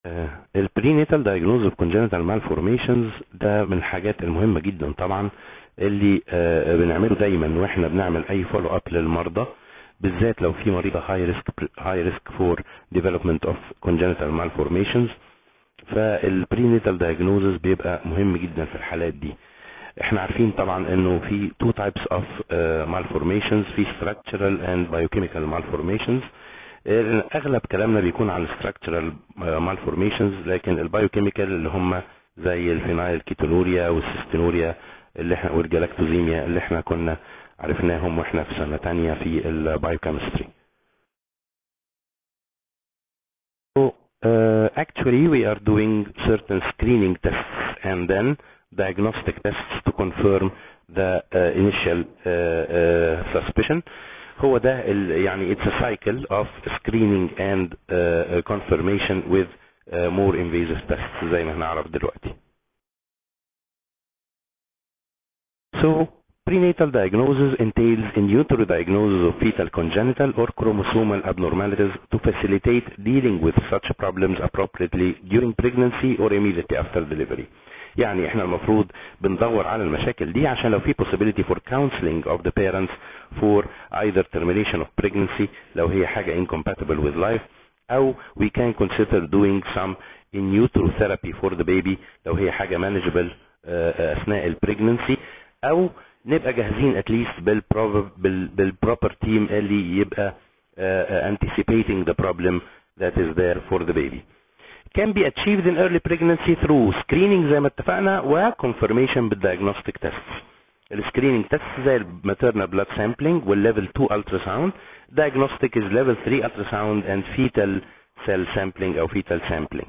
البرينيتال diagnosis of congenital malformations ده من الحاجات المهمة جدا طبعا اللي آه، بنعمله دايما واحنا بنعمل اي فولو اب للمرضى بالذات لو في مريضة high risk high risk for development of congenital malformations فالبرينيتال diagnosis بيبقى مهم جدا في الحالات دي احنا عارفين طبعا انه في two types of uh, malformations في structural and biochemical malformations اغلب كلامنا بيكون على structural malformations لكن البايوكيميكال اللي هم زي الفينايل كيتونوريا والسيستينوريا اللي احنا والجلاكتوزيميا اللي احنا كنا عرفناهم واحنا في سنة تانية في البايوكيمستري So, uh, actually we are doing certain screening tests and then diagnostic tests to confirm the uh, initial uh, uh, suspicion هو ده ال- يعني it's a cycle of screening and uh, confirmation with uh, more invasive tests زي ما هنعرف دلوقتي. So prenatal diagnosis entails in utero diagnosis of fetal congenital or chromosomal abnormalities to facilitate dealing with such problems appropriately during pregnancy or immediately after delivery. يعني احنا المفروض بندور على المشاكل دي عشان لو في possibility for counseling of the parents for either termination of pregnancy لو هي حاجة incompatible with life او we can consider doing some in utero therapy for the baby لو هي حاجة manageable آه، اثناء البريجننسي او نبقى جاهزين at least بالبروب بال بالبروبر تيم اللي يبقى آه، آه، anticipating the problem that is there for the baby can be achieved in early pregnancy through screening زي ما اتفقنا و confirmation بالdiagnostic tests السكريننج تيست زي الماتيرنال بلاد سامبلينج والليفل 2 ultrasound diagnostic is level 3 ultrasound and fetal cell sampling او fetal sampling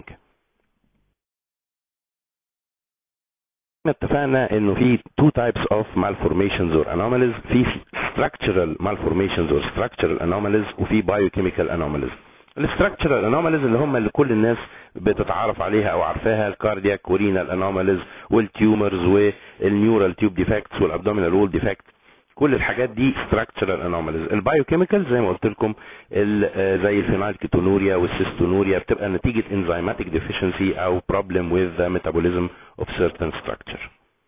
احنا اتفقنا انه في two types of malformations or anomalies في structural malformations or structural anomalies وفي biochemical anomalies الستراكشرال انوماليز اللي هم اللي كل الناس بتتعرف عليها او عارفاها الكاردياك ورينال انوماليز والتيومرز والنيورال تيوب ديفكتس والابدومينال وول ديفكت كل الحاجات دي structural anomalies البايوكيميكال زي ما قلت لكم ال- آه، زي الفينايل كيتونوريا والسيستونوريا بتبقى نتيجة enzymatic deficiency او problem with the metabolism of certain structure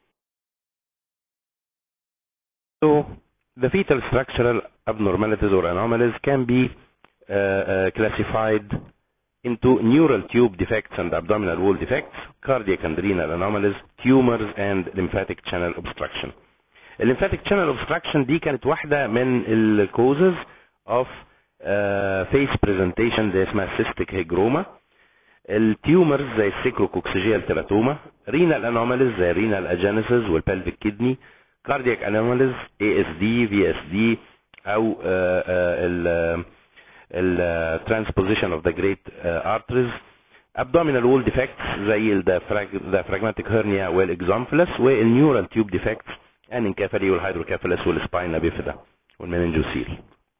So the fetal structural abnormalities or anomalies can be uh, uh, classified into neural tube defects and abdominal wall defects, cardiac and renal anomalies, tumors and lymphatic channel obstruction. الليمفاتيك channel obstruction دي كانت واحدة من ال causes of uh, face presentation زي اسمها cystic hygroma التيومرز زي السيكروكوكسيجيال تيراتوما رينال انوماليز زي الرينال اجينيسيس والبلفيك كيدني كاردياك انوماليز اي اس دي في اس دي او ال الترانسبوزيشن اوف ذا جريت ارتريز abdominal wall defects زي الديافراجماتيك هيرنيا والاكزامفلس والنيورال تيوب ديفكتس الانكافالي والهيدروكافالس والسباينا بيفيدا والمننجوسيل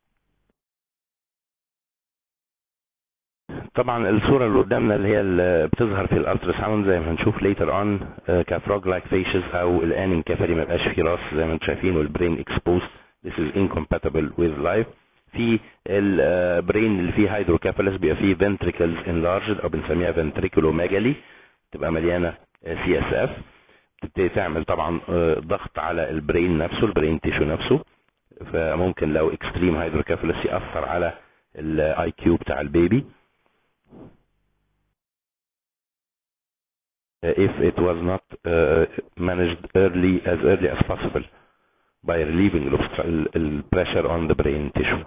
طبعا الصورة اللي قدامنا اللي هي اللي بتظهر في الالترا ساوند زي ما هنشوف later on كفروج لايك فيشز او الان انكفالي ما بقاش فيه راس زي ما انتم شايفين والبرين exposed this is incompatible with life في البرين اللي فيه هيدروكافالس بيبقى فيه ventricles enlarged او بنسميها ventriculomegaly تبقى مليانة سي اس اف تبتدي تعمل طبعا آه، ضغط على البرين نفسه البرين تيشو نفسه فممكن لو اكستريم هيدروكافالس يأثر على الاي كيو بتاع البيبي if it was not uh, managed early as early as possible by relieving the the pressure on the brain tissue.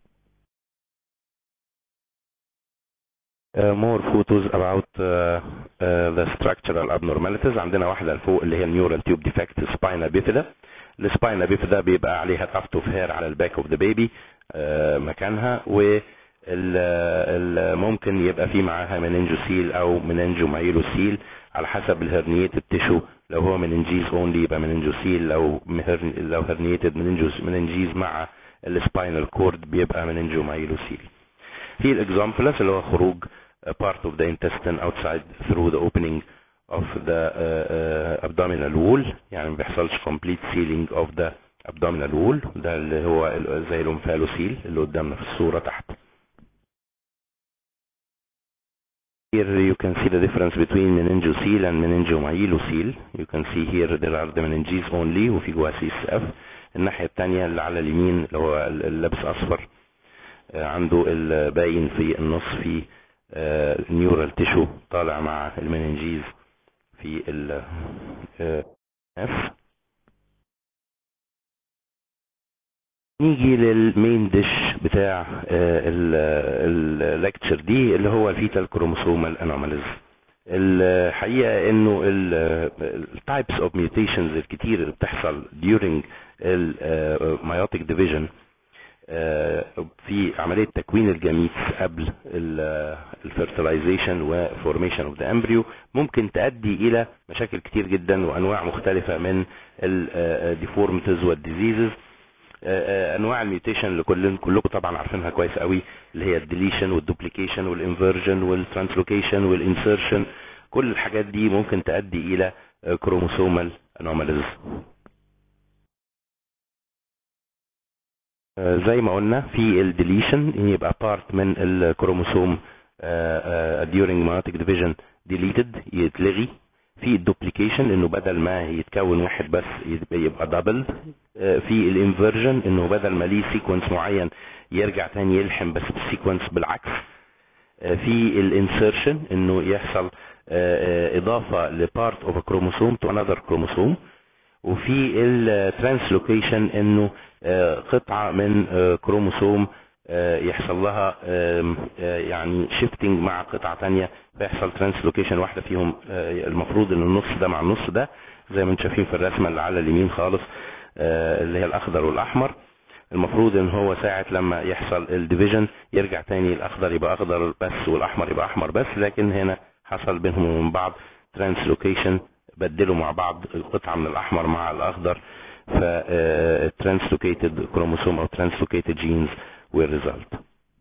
Uh, more photos about uh, uh, the structural abnormalities عندنا واحدة لفوق اللي هي النيورال تيوب ديفكت spina bifida السباينا بيفيدا بيبقى عليها tuft of hair على الباك اوف ذا بيبي مكانها و ال- ال- ممكن يبقى في معاها مننجوسيل او مننجومايلوسيل على حسب الهرنيتد تيشو لو هو مننجيز اونلي يبقى مننجوسيل لو مهرن لو هرنيتد مننجيز مع السباينال كورد بيبقى مننجومايلوسيل في الاكزامبلس اللي هو خروج part of the intestine outside through the opening of the uh, uh, abdominal wall يعني ما بيحصلش complete sealing of the abdominal wall ده اللي هو ال- زي الانفالوسيل اللي قدامنا في الصورة تحت Here you can see the difference between meningocele and meningomyelocele. You can see here there are the meninges only وفي جواها سي اس اف. الناحية التانية اللي على اليمين اللي هو اللابس اصفر عنده الباين في النص في نيورال تيشو طالع مع المننجيز في ال اف نيجي للمين ديش بتاع الليكتشر دي اللي هو الفيتال كروموسومال انوماليز الحقيقه انه التايبس اوف ميوتيشنز الكتير اللي بتحصل during الميوتيك ديفيجن في عمليه تكوين الجميت قبل الفيرتلايزيشن وفورميشن اوف ذا امبريو ممكن تؤدي الى مشاكل كتير جدا وانواع مختلفه من الديفورميتيز والديزيزز انواع الميوتيشن اللي كلكم كلكم طبعا عارفينها كويس قوي اللي هي الديليشن والدوبليكيشن والانفرجن والترانسلوكيشن والانسرشن كل الحاجات دي ممكن تؤدي الى كروموسومال انوماليز زي ما قلنا في الديليشن يبقى بارت من الكروموسوم during meiotic division deleted يتلغي في الدوبليكيشن انه بدل ما يتكون واحد بس يبقى دبل في الانفرجن انه بدل ما ليه سيكونس معين يرجع تاني يلحم بس بالسيكونس بالعكس في الانسرشن انه يحصل اضافه لبارت اوف كروموسوم تو انذر كروموسوم وفي الترانسلوكيشن انه قطعه من كروموسوم يحصل لها يعني شيفتنج مع قطعه ثانيه فيحصل ترانسلوكيشن واحده فيهم المفروض ان النص ده مع النص ده زي ما انتم شايفين في الرسمه اللي على اليمين خالص اللي هي الاخضر والاحمر المفروض ان هو ساعه لما يحصل الديفيجن يرجع تاني الاخضر يبقى اخضر بس والاحمر يبقى احمر بس لكن هنا حصل بينهم وبين بعض ترانسلوكيشن بدلوا مع بعض قطعه من الاحمر مع الاخضر ف ترانسلوكيتد كروموسوم او ترانسلوكيتد جينز will result.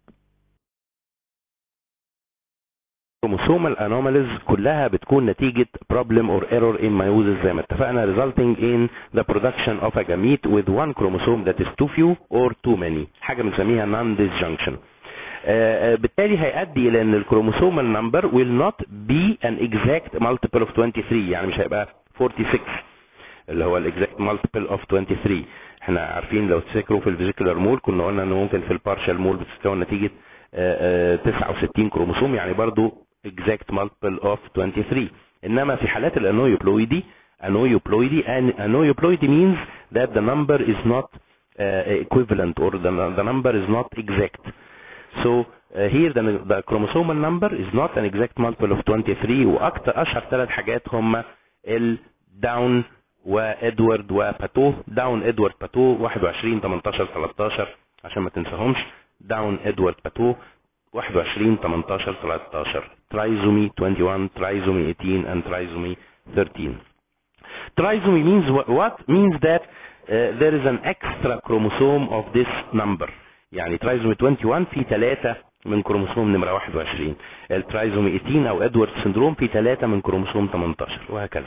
chromosomal anomalies كلها بتكون نتيجة problem or error in meiosis زي ما اتفقنا resulting in the production of a gamete with one chromosome that is too few or too many حاجة بنسميها non-disjunction. آه بالتالي هيؤدي الى ان الكروموسومال نمبر will not be an exact multiple of 23 يعني مش هيبقى 46 اللي هو الاكزاكت مالتيبل اوف 23 احنا عارفين لو تفتكروا في الفيزيكولار مول كنا قلنا انه ممكن في البارشال مول بتتكون نتيجه 69 كروموسوم يعني برضو exact multiple of 23 انما في حالات الانويوبلويدي انويوبلويدي انويوبلويدي means that the number is not uh, equivalent or the, the number is not exact so uh, here the, the chromosomal number is not an exact multiple of 23 واكتر اشهر ثلاث حاجات هم الداون وادوارد وباتو داون ادوارد باتو 21 18 13 عشان ما تنساهمش داون ادوارد باتو 21 18 13 ترايزومي 21 ترايزومي 18 and trisomy 13 trisomy means what means that uh, there is an extra chromosome of this number يعني ترايزومي 21 في ثلاثة من كروموسوم نمرة 21 الترايزومي 18 او ادوارد سندروم في ثلاثة من كروموسوم 18 وهكذا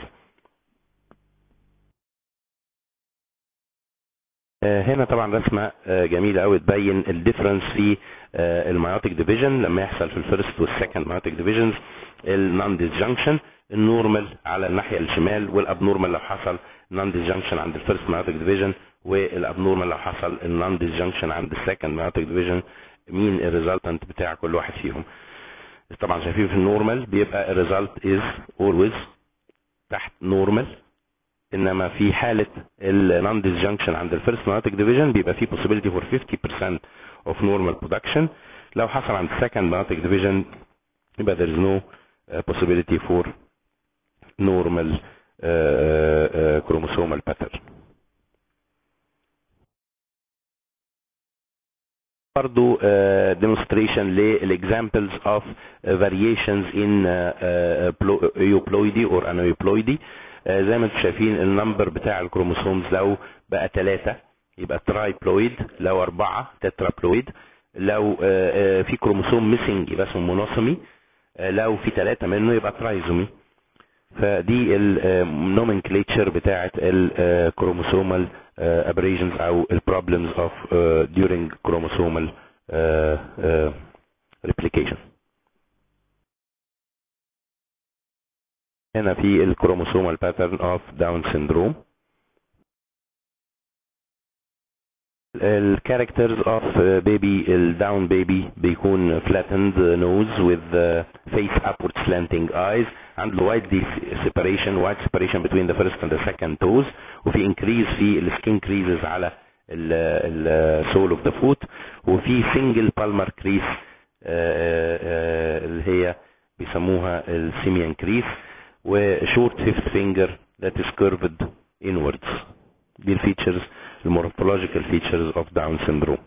هنا طبعا رسمه جميله قوي تبين الديفرنس في الميوتيك ديفيجن لما يحصل في الفيرست والسكند ميوتيك ديفيجنز النون ديسجنكشن النورمال على الناحيه الشمال والابنورمال لو حصل نون ديسجنكشن عند الفيرست ميوتيك ديفيجن والابنورمال لو حصل النون ديسجنكشن عند السكند ميوتيك ديفيجن مين الريزلتنت بتاع كل واحد فيهم طبعا شايفين في النورمال بيبقى الريزلت از اولويز تحت نورمال انما في حاله النون ديسجنكشن عند الفيرست ميوتيك ديفيجن بيبقى في possibility for 50% of normal production لو حصل عند second meiotic division يبقى there is no uh, possibility for normal uh, uh, chromosomal pattern برضو uh, demonstration للexamples of uh, variations in uh, uh, euploidy or aneuploidy زي ما انتم شايفين النمبر بتاع الكروموسومز لو بقى ثلاثة يبقى ترايبلويد لو أربعة تترابلويد لو في كروموسوم ميسنج يبقى اسمه مونوسومي لو في ثلاثة منه يبقى ترايزومي فدي النومنكليتشر بتاعة الكروموسومال aberrations او البروبلمز اوف during chromosomal replication هنا في الكروموسومال باترن اوف داون سيندروم الكاركترز اوف بيبي الداون بيبي بيكون flattened nose with uh, face upward slanting eyes عنده wide separation wide separation between the first and the second toes وفي increase في السكين creases على السول اوف ذا فوت وفي single palmar crease uh, uh, اللي هي بيسموها السيميان كريس وشورت فيفث فينجر that is curved inwards دي الفيتشرز المورفولوجيكال فيتشرز اوف داون سيندروم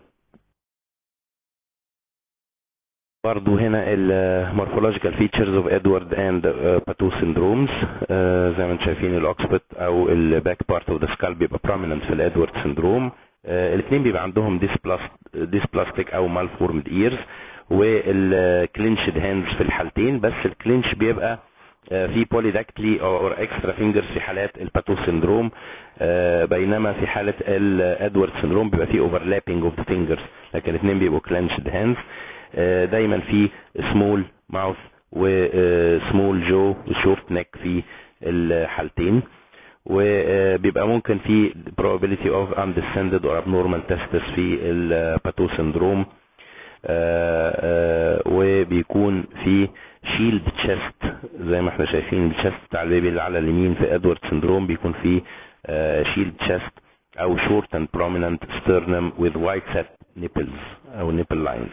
برضو هنا المورفولوجيكال فيتشرز اوف ادوارد اند باتو سيندرومز زي ما انتم شايفين الاوكسبت او الباك بارت اوف ذا سكال بيبقى prominent في الادوارد سيندروم الاثنين بيبقى عندهم ديسبلاستيك او مالفورمد ايرز والكلينشد هاندز في الحالتين بس الكلينش بيبقى في بوليداكتلي او اكسترا فينجرز في حالات الباتو سيندروم بينما في حاله الادوارد سيندروم بيبقى في اوفرلابنج اوف ذا فينجرز لكن الاثنين بيبقوا كلينشد هاندز دايما في سمول ماوث وسمول جو وشورت نيك في الحالتين وبيبقى ممكن في probability of undescended or abnormal testis في الباتو سيندروم وبيكون في شيلد تشيست زي ما احنا شايفين التشيست بتاع البيبي اللي على اليمين في ادوارد سيندروم بيكون في شيلد تشيست او short and prominent sternum with white set nipples او nipple lines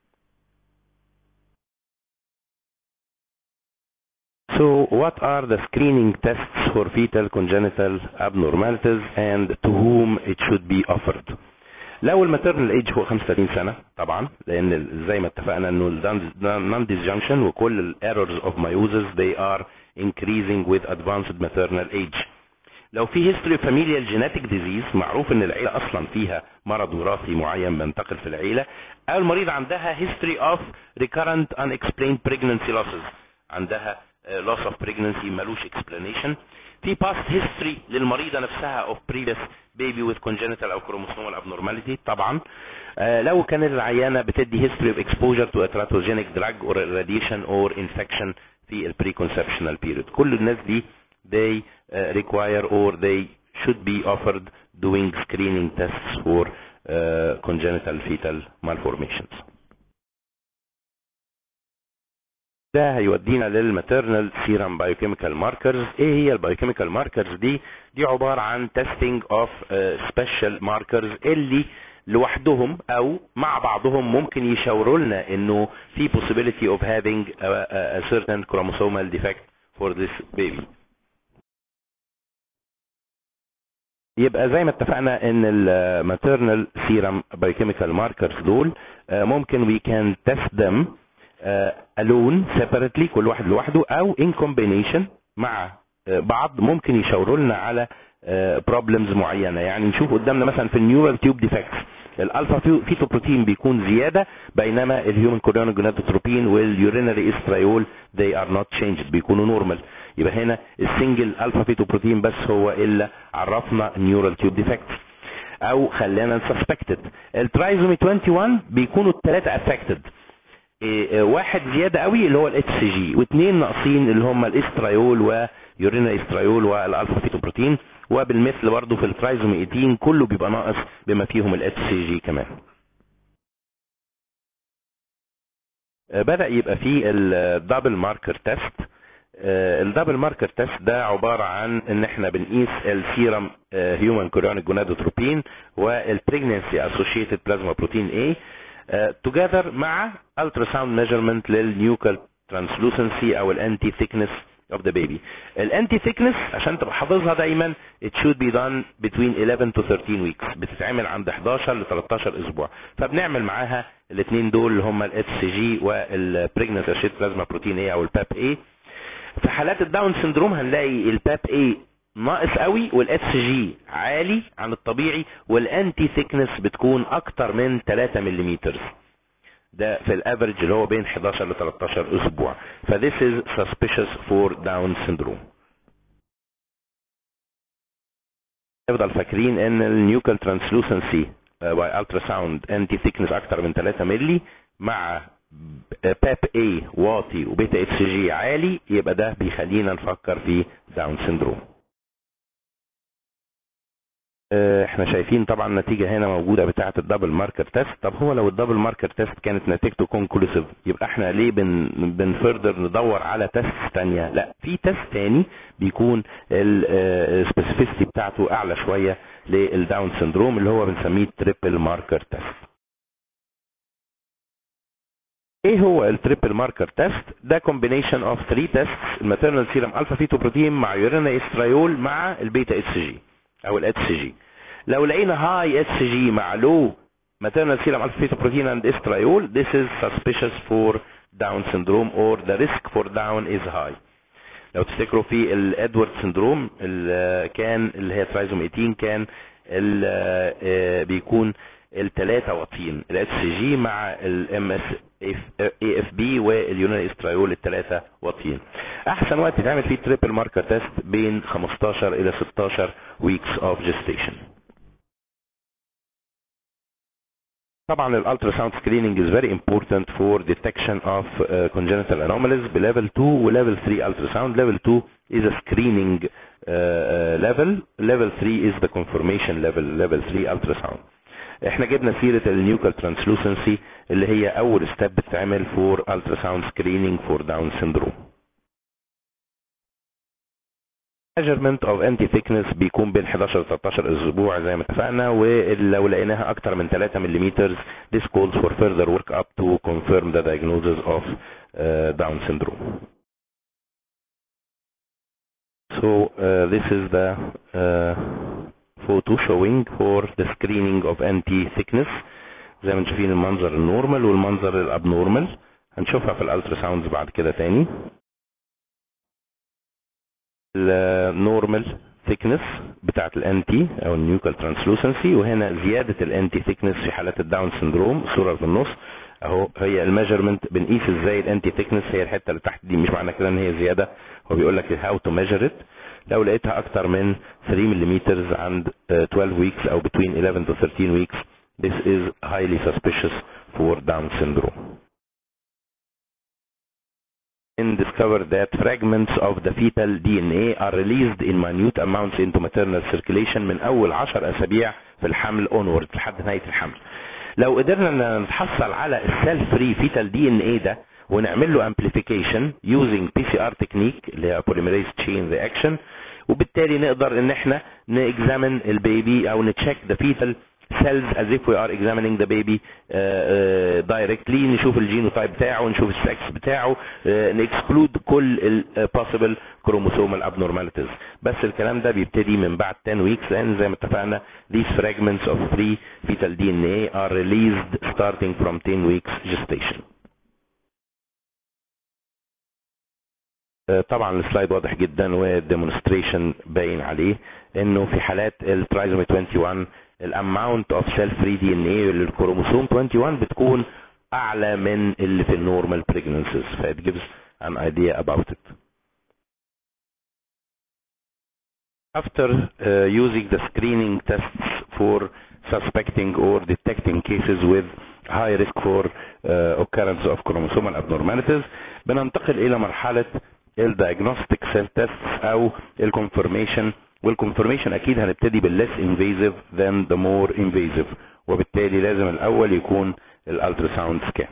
So what are the screening tests for fetal congenital abnormalities and to whom it should be offered? لو الماتيرنال ايج هو 35 سنه طبعا لان زي ما اتفقنا انه النون disjunction وكل الايرورز اوف meiosis they are increasing with advanced maternal age لو في history of familial genetic disease معروف ان العيله اصلا فيها مرض وراثي معين بينتقل في العيله او المريض عندها history of recurrent unexplained pregnancy losses عندها loss of pregnancy ملوش explanation في past history للمريضة نفسها of previous baby with congenital أو chromosomal abnormality طبعا آه لو كان العيانة بتدي history of exposure to a teratogenic drug or radiation or infection في ال preconceptional period كل الناس دي they uh, require or they should be offered doing screening tests for uh, congenital fetal malformations ده هيودينا للماتيرنال سيرم بايوكيميكال ماركرز ايه هي البايوكيميكال ماركرز دي دي عباره عن تيستنج اوف سبيشال ماركرز اللي لوحدهم او مع بعضهم ممكن يشاوروا لنا انه في possibility of having a, a certain chromosomal defect for this baby يبقى زي ما اتفقنا ان الماتيرنال سيرم بايوكيميكال ماركرز دول ممكن we can test them الون سيبريتلي كل واحد لوحده او ان كومبينيشن مع بعض ممكن يشاوروا لنا على بروبلمز معينه يعني نشوف قدامنا مثلا في النيورال تيوب ديفكتس الالفا فيتو بروتين بيكون زياده بينما الهيومن كوريون جونادوتروبين واليورينري استرايول they are not changed بيكونوا نورمال يبقى هنا السنجل الفا فيتو بروتين بس هو اللي عرفنا نيورال تيوب ديفكتس او خلانا نسسبكتد الترايزومي 21 بيكونوا الثلاثه افكتد واحد زياده قوي اللي هو الاتش سي جي واثنين ناقصين اللي هم الاسترايول ويورينا استرايول والالفا فيتوبروتين وبالمثل برضه في الترايزومي 18 كله بيبقى ناقص بما فيهم الاتش سي جي كمان بدا يبقى فيه الدبل ماركر تيست الدبل ماركر تيست ده عباره عن ان احنا بنقيس السيرم هيومن كوريونيك جونادوتروبين والبريجنسي اسوشيتد بلازما بروتين اي together مع ultrasound measurement للنيوكال translucency او الانتي thickness of the baby الانتي thickness عشان تبقى حافظها دايما it should be done between 11 to 13 weeks بتتعمل عند 11 ل 13 اسبوع فبنعمل معاها الاثنين دول اللي هم الاتش سي جي والبريجنس اشيت بلازما بروتين اي او الباب اي في حالات الداون سندروم هنلاقي الباب اي ناقص قوي والاتش جي عالي عن الطبيعي والانتي ثيكنس بتكون اكتر من 3 ملم ده في الافرج اللي هو بين 11 ل 13 اسبوع فthis is suspicious for down syndrome نفضل فاكرين ان النيوكال ترانسلوسنسي باي الترا ساوند انتي ثيكنس اكتر من 3 مللي مع باب اي واطي وبيتا اتش جي عالي يبقى ده بيخلينا نفكر في داون سيندروم احنا شايفين طبعا النتيجه هنا موجوده بتاعه الدبل ماركر تيست طب هو لو الدبل ماركر تيست كانت نتيجته كونكلوسيف يبقى احنا ليه بن بنفردر ندور على تيست ثانيه لا في تيست ثاني بيكون السبيسيفيستي بتاعته اعلى شويه للداون سيندروم اللي هو بنسميه تريبل ماركر تيست ايه هو التريبل ماركر تيست ده كومبينيشن اوف 3 تيست الماتيرنال سيرم الفا فيتوبروتين مع يورينا استريول مع البيتا اتش جي او الاتش جي لو لقينا هاي اتش جي مع لو maternal serum alpha fetoprotein and estriol this is suspicious for down syndrome or the risk for down is high لو تفتكروا في الادوارد سندروم كان اللي هي ترايزوم 18 كان بيكون الثلاثه واطيين الاتش جي مع الام اس اي اف بي واليونان استرايول الثلاثه واطيين احسن وقت يتعمل فيه تريبل ماركر تيست بين 15 الى 16 weeks of gestation طبعا الالترا ساوند سكريننج is very important for detection of uh, congenital anomalies بليفل 2 وليفل 3 الترا ساوند ليفل 2 is a screening uh, uh, level level 3 is the confirmation level level 3 ultra sound احنا جبنا سيرة النيوكال ترانسلوسنسي اللي هي اول ستيب بتتعمل فور الترا ساوند سكريننج فور داون سيندروم measurement of anti thickness بيكون بين 11 و 13 اسبوع زي ما اتفقنا ولو لقيناها اكتر من 3 ملم this calls for further work up to confirm the diagnosis of uh, Down syndrome. So uh, this is the uh, photo showing for the screening of anti thickness زي ما انتم شايفين المنظر النورمال والمنظر الابنورمال هنشوفها في الالترا ساوندز بعد كده تاني النورمال ثيكنس بتاعت الانتي او النيوكال ترانسلوسنسي وهنا زياده الانتي ثيكنس في حالات الداون سندروم الصوره في النص اهو هي الميجرمنت بنقيس ازاي الانتي ثيكنس هي الحته اللي تحت دي مش معنى كده ان هي زياده هو بيقول لك هاو تو ميجر ات لو لقيتها اكتر من 3 ملم عند 12 weeks او between 11 to 13 weeks this is highly suspicious for down syndrome discovered that fragments of the fetal DNA are released in minute amounts into maternal circulation من أول 10 أسابيع في الحمل onward لحد نهاية الحمل. لو قدرنا نتحصل على السيل فري فيتال دي ان اي ده ونعمل له امبليفيكيشن يوزنج بي سي ار تكنيك اللي هي بوليميريز تشين رياكشن وبالتالي نقدر ان احنا نكزامن البيبي او نتشيك ذا فيتال cells as if we are examining the baby uh, uh, directly نشوف الجينوتايب بتاعه نشوف السكس بتاعه uh, نكسكلود كل ال possible chromosomal abnormalities بس الكلام ده بيبتدي من بعد 10 weeks لان زي ما اتفقنا these fragments of free fetal DNA are released starting from 10 weeks gestation طبعا السلايد واضح جدا والديمونستريشن باين عليه انه في حالات الترايزومي 21 الاماونت اوف سيل فري دي ان اي للكروموسوم 21 بتكون اعلى من اللي في النورمال بريجننسيز فit gives an idea about it. After uh, using the screening tests for suspecting or detecting cases with high risk for uh, occurrence of chromosomal abnormalities بننتقل الى مرحله الدايجنوستيك سيل تيست او الكونفرميشن والكونفرميشن اكيد هنبتدي بالليس انفيزيف ذان ذا مور انفيزيف وبالتالي لازم الاول يكون الالترا ساوند سكان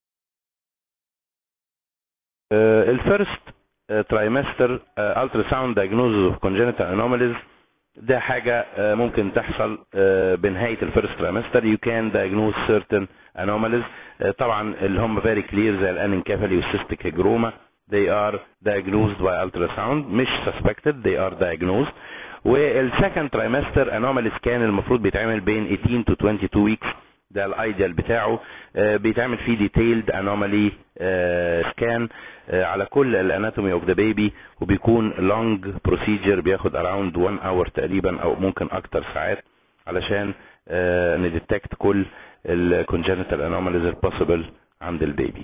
الفيرست ترايمستر الترا ساوند دايجنوزز اوف كونجنتال انوماليز ده حاجة ممكن تحصل بنهاية الفيرست ترايمستر you can diagnose certain anomalies طبعا اللي هم very clear زي الانكفالي والسيستيك هيجروما they are diagnosed by ultrasound مش suspected they are diagnosed والسكند ترايمستر انومالي سكان المفروض بيتعمل بين 18 to 22 weeks ده الايديال بتاعه بيتعمل فيه ديتيلد انومالي سكان على كل الاناتومي اوف ذا بيبي وبيكون لونج بروسيجر بياخد اراوند 1 اور تقريبا او ممكن اكتر ساعات علشان نديتكت كل الكونجنتال انوماليز البوسيبل عند البيبي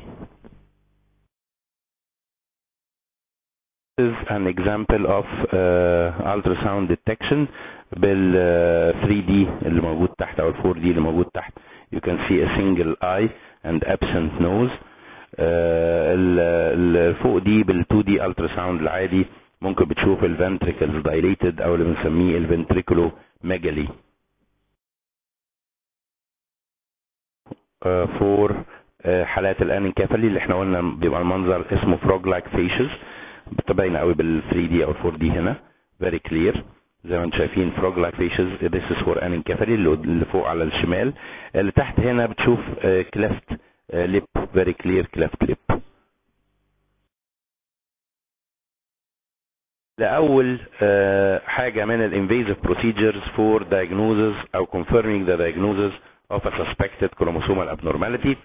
is an example of uh, ultrasound detection بال uh, 3D اللي موجود تحت او ال 4D اللي موجود تحت you can see a single eye and absent nose اللي فوق دي بال 2 دي الترا ساوند العادي ممكن بتشوف الفنتريكلز دايليتد او اللي بنسميه الفنتريكولو ميجالي فور حالات الانكفالي اللي احنا قلنا بيبقى المنظر اسمه فروج لايك فيشز بتبين قوي بال 3 دي او 4 دي هنا فيري كلير زي ما انتم شايفين فروج لايك فيشز this is for انكفالي اللي فوق على الشمال اللي تحت هنا بتشوف كليفت ليب فيري كلير كليفت ليب لأول حاجة من الانفيزيف procedures for diagnosis أو confirming the diagnosis of a suspected chromosomal abnormality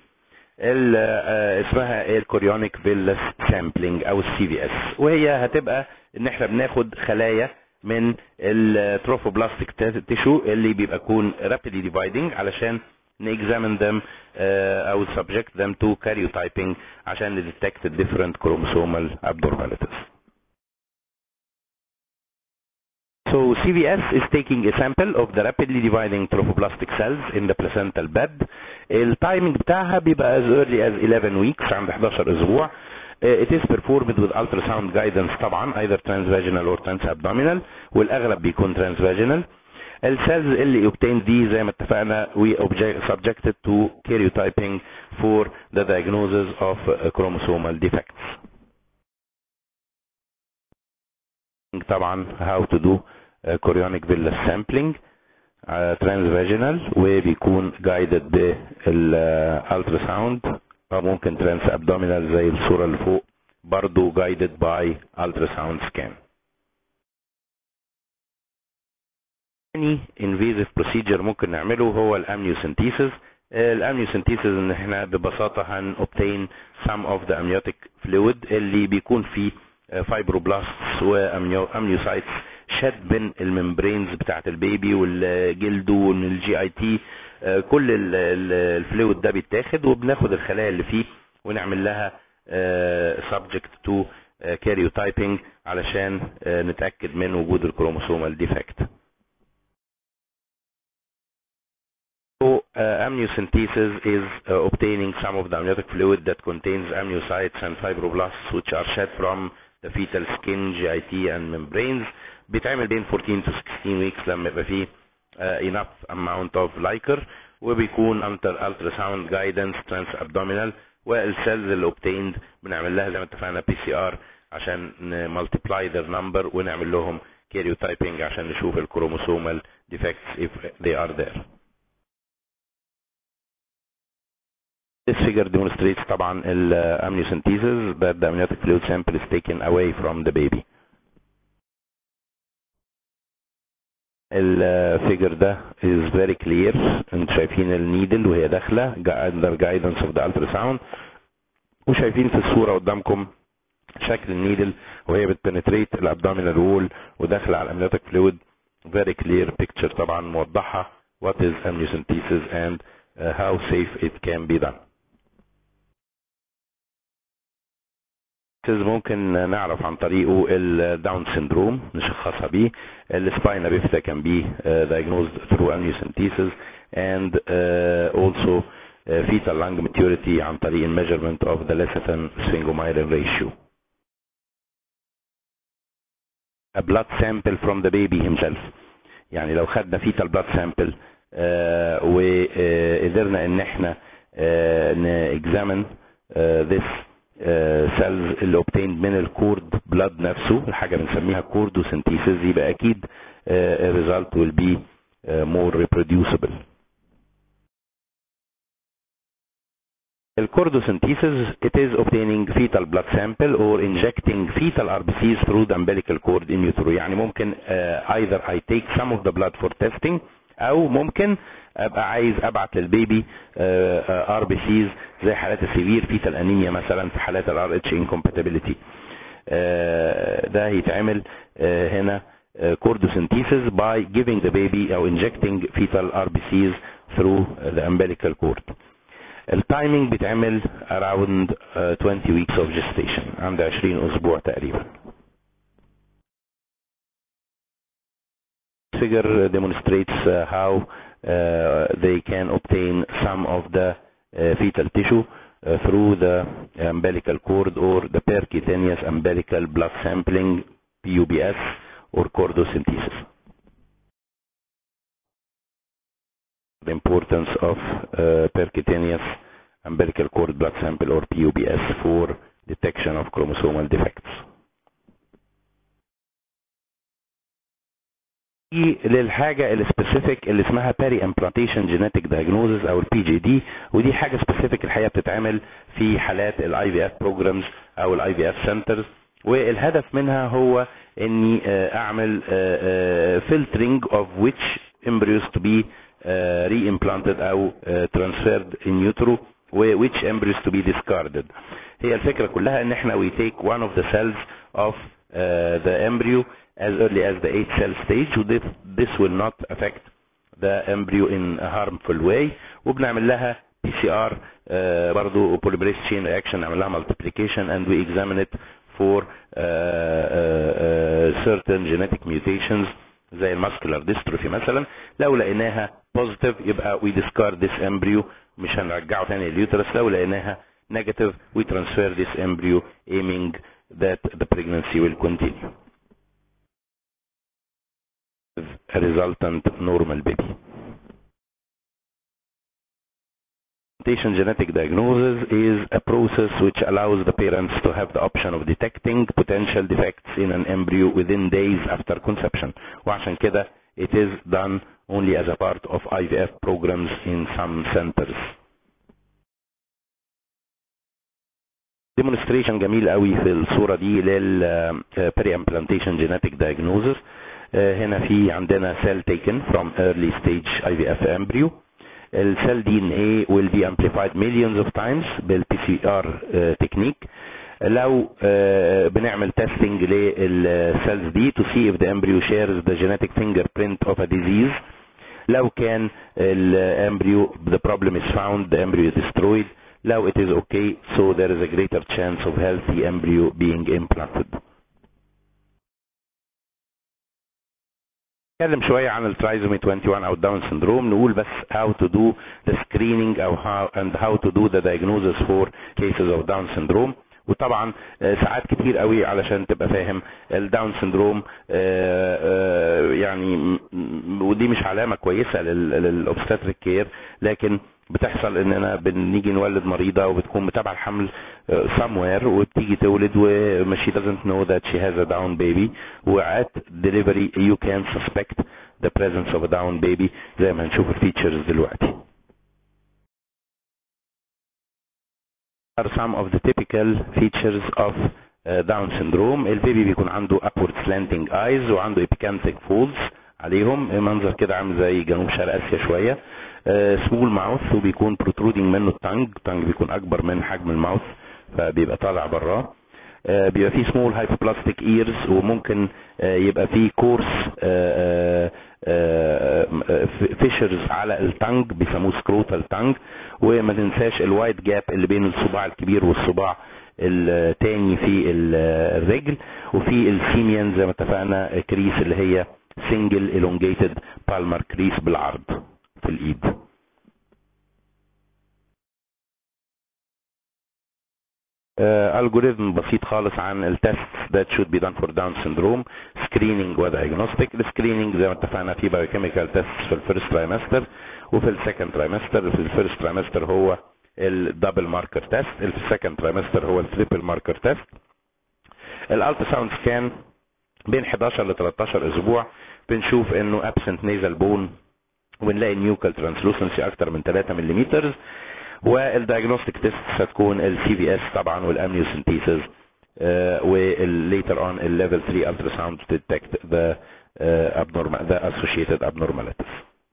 اسمها الكوريونيك فيلس سامبلينج او السي في اس وهي هتبقى ان احنا بناخد خلايا من التروفوبلاستيك تيشو اللي بيبقى يكون rapidly dividing علشان نexamine them او subject them to karyotyping عشان detect different chromosomal abnormalities. So CVS is taking a sample of the rapidly dividing trophoblastic cells in the placental bed. التايمنج بتاعها بيبقى as early as 11 weeks عند 11 اسبوع. It is performed with ultrasound guidance طبعا either transvaginal or transabdominal والاغلب بيكون transvaginal. السيلز اللي obtained دي زي ما اتفقنا we subjected to karyotyping for the diagnosis of chromosomal defects. طبعا how to do chorionic villus sampling transvaginal وبيكون guided بالالتراساوند او ممكن ترانس abdominal زي الصورة اللي فوق برضو guided by ultrasound scan. تاني invasive procedure ممكن نعمله هو الامنيوسنتيسيس الامنيوسنتيسيس ان احنا ببساطة هن obtain some of the amniotic fluid اللي بيكون فيه فايبروبلاستس وامنيوسايتس شد بين الممبرينز بتاعت البيبي والجلد والجي اي تي كل الفلويد ده بيتاخد وبناخد الخلايا اللي فيه ونعمل لها subject to karyotyping علشان نتاكد من وجود الكروموسومال ديفكت So, uh, amniocentesis is uh, obtaining some of the amniotic fluid that contains amniocytes and fibroblasts which are shed from the fetal skin, GIT and membranes. بيتعمل بين 14 to 16 weeks لما يبقى فيه uh, enough amount of liquor وبيكون under ultrasound guidance transabdominal والسيلز اللي obtained بنعمل لها زي ما اتفقنا بي سي ار عشان multiply their number ونعمل لهم karyotyping عشان نشوف الكروموسومال defects if they are there. This figure demonstrates طبعا الامنيوسنتيزز that the amniotic fluid sample is taken away from the baby. الفيجر ده is very clear انتوا شايفين النيدل وهي داخله under guidance of the ultrasound وشايفين في الصوره قدامكم شكل النيدل وهي بتبنتريت الابدومينال وول وداخله على الامنيوتيك فلويد very clear picture طبعا موضحه what is amniocentesis and uh, how safe it can be done. ممكن نعرف عن طريقه الداون سيندروم نشخصها بيه السباينا بيفتا can be uh, diagnosed through amniocentesis and uh, also uh, fetal lung maturity عن طريق measurement of the lecithin sphingomyelin ratio. A blood sample from the baby himself يعني لو خدنا fetal blood sample uh, وقدرنا ان احنا نexamine this سيلز اللي obtained من الكورد بلاد نفسه الحاجه بنسميها كوردوسنتيسيس يبقى اكيد الريزلت will be more reproducible الكوردوسنتيسيس it is obtaining fetal blood sample or injecting fetal RBCs through the umbilical cord in utero يعني ممكن uh, either I take some of the blood for testing او ممكن ابقى عايز ابعت للبيبي ار بي سيز زي حالات السيفير فيتال انيميا مثلا في حالات الار اتش انكومباتيبيليتي ده هيتعمل هنا كوردوسنتيسيس by giving the baby او injecting fetal RBCs through the umbilical cord. التايمينج بيتعمل around 20 weeks of gestation عند 20 اسبوع تقريبا. figure demonstrates how uh, they can obtain some of the uh, fetal tissue uh, through the umbilical cord or the percutaneous umbilical blood sampling PUBS or chordocentesis. The importance of uh, percutaneous umbilical cord blood sample or PUBS for detection of chromosomal defects. للحاجه السبيسيفيك اللي اسمها باري امبلانتيشن جينيتك دايجنوزز او البي جي دي ودي حاجه سبيسيفيك الحقيقه بتتعمل في حالات الاي في اف بروجرامز او الاي في اف سنترز والهدف منها هو اني اعمل فلترنج اوف which embryos to be re-implanted او transferred in utero which embryos to be discarded هي الفكره كلها ان احنا we take one of the cells of uh, the embryo as early as the 8 cell stage this, this will not affect the embryo in a harmful way وبنعمل لها PCR uh, برضو polymerase chain reaction نعمل لها multiplication and we examine it for uh, uh, certain genetic mutations زي الماسكولار ديستروفي مثلا لو لقيناها positive يبقى we discard this embryo مش هنرجعه تاني لليوترس لو لقيناها negative we transfer this embryo aiming that the pregnancy will continue a resultant normal baby. Mutation genetic diagnosis is a process which allows the parents to have the option of detecting potential defects in an embryo within days after conception. وعشان كده it is done only as a part of IVF programs in some centers. demonstration جميل قوي في الصورة دي لل peri implantation genetic diagnosis هنا في عندنا cell taken from early stage IVF embryo السيل دي ان اي will be amplified millions of times بالبي سي ار تكنيك لو بنعمل تيستنج للسيلز دي to see if the embryo shares the genetic fingerprint of a disease لو كان الامبريو the problem is found the embryo is destroyed لو it is okay so there is a greater chance of healthy embryo being implanted نتكلم شوية عن الترايزومي 21 أو داون syndrome نقول بس how to do the screening أو how and how to do the diagnosis for cases of Down syndrome وطبعا ساعات كتير قوي علشان تبقى فاهم الداون سندروم يعني ودي مش علامه كويسه للاوبستاتريك كير لكن بتحصل اننا بنيجي نولد مريضه وبتكون متابعه الحمل somewhere وبتيجي تولد و she doesn't know that she has a down baby و at delivery you can suspect the presence of a down baby زي ما هنشوف الفيتشرز دلوقتي. are some of the typical features of uh, Down syndrome البيبي بيكون عنده upward slanting eyes وعنده epicanthal folds عليهم منظر كده عامل زي جنوب شرق اسيا شويه سمول ماوث وبيكون protruding منه التانج التانج بيكون اكبر من حجم الماوث فبيبقى طالع براه بيبقى فيه سمول هايبوبلاستيك ايرز وممكن يبقى فيه كورس فيشرز على التانج بيسموه سكروتال تانج وما تنساش الوايت جاب اللي بين الصباع الكبير والصباع التاني في الرجل وفي السيميان زي ما اتفقنا كريس اللي هي سنجل elongated بالمر كريس بالعرض في الايد الجوريزم بسيط خالص عن التست that should be done for Down syndrome screening وdiagnostic السكريننج زي ما اتفقنا في biochemical tests في الفيرست ترايمستر وفي السكند ترايمستر في الفيرست ترايمستر هو الدبل ماركر تيست في السكند ترايمستر هو التريبل ماركر تيست الالترا ساوند سكان بين 11 ل 13 اسبوع بنشوف انه absent nasal bone ونلاقي نيوكال ترانسلوسنسي اكتر من 3 ملم والدايجنوستيك تيست هتكون السي في اس طبعا والامنيوسنتيسز والليتر اون الليفل 3 الترا ساوند to detect the uh, abnormal the associated abnormalities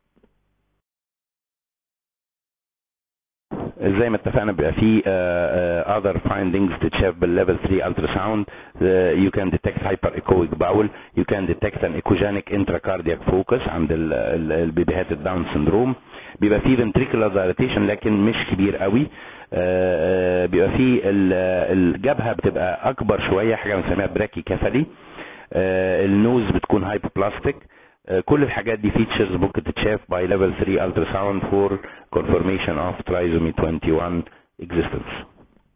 زي ما اتفقنا بيبقى في uh, uh, other findings تتشاف بالليفل 3 ultrasound uh, you can detect hyperechoic bowel you can detect an echogenic intracardiac focus عند البيبيهات الداون سندروم بيبقى في ventricular dilatation لكن مش كبير قوي بيبقى في الجبهه بتبقى اكبر شويه حاجه بنسميها براكي كفلي النوز بتكون هايبوبلاستيك كل الحاجات دي فيتشرز ممكن تتشاف باي ليفل 3 الترا ساوند فور كونفirmation اوف ترايزومي 21 existence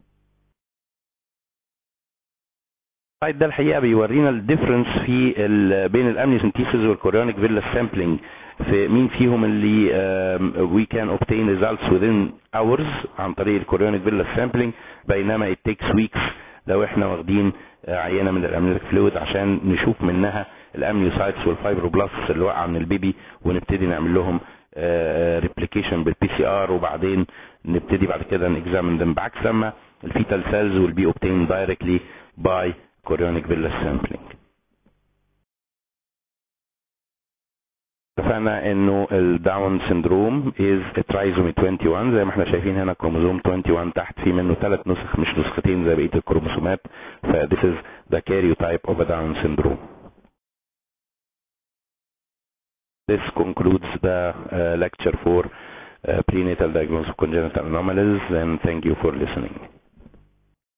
السلايد ده الحقيقه بيورينا الديفرنس في ال بين الامنيوسنتيسيس والكوريونيك فيلا سامبلينج في مين فيهم اللي وي كان اوبتين ريزلتس within hours عن طريق الكوريونيك فيلا سامبلينج بينما it takes weeks لو احنا واخدين عينه من الامنيوتيك فلويد عشان نشوف منها الامنيوسايتس والفايبروبلاستس اللي واقعه من البيبي ونبتدي نعمل لهم ريبليكيشن بالبي سي ار وبعدين نبتدي بعد كده نكزامن them بعكس لما الفيتال سيلز will be obtained directly by chorionic villus sampling اتفقنا انه الداون سندروم از ترايزومي 21 زي ما احنا شايفين هنا كروموزوم 21 تحت في منه ثلاث نسخ مش نسختين زي بقيه الكروموسومات ف this is the karyotype of a Down syndrome. This concludes the uh, lecture for uh, prenatal diagnosis of congenital anomalies and thank you for listening.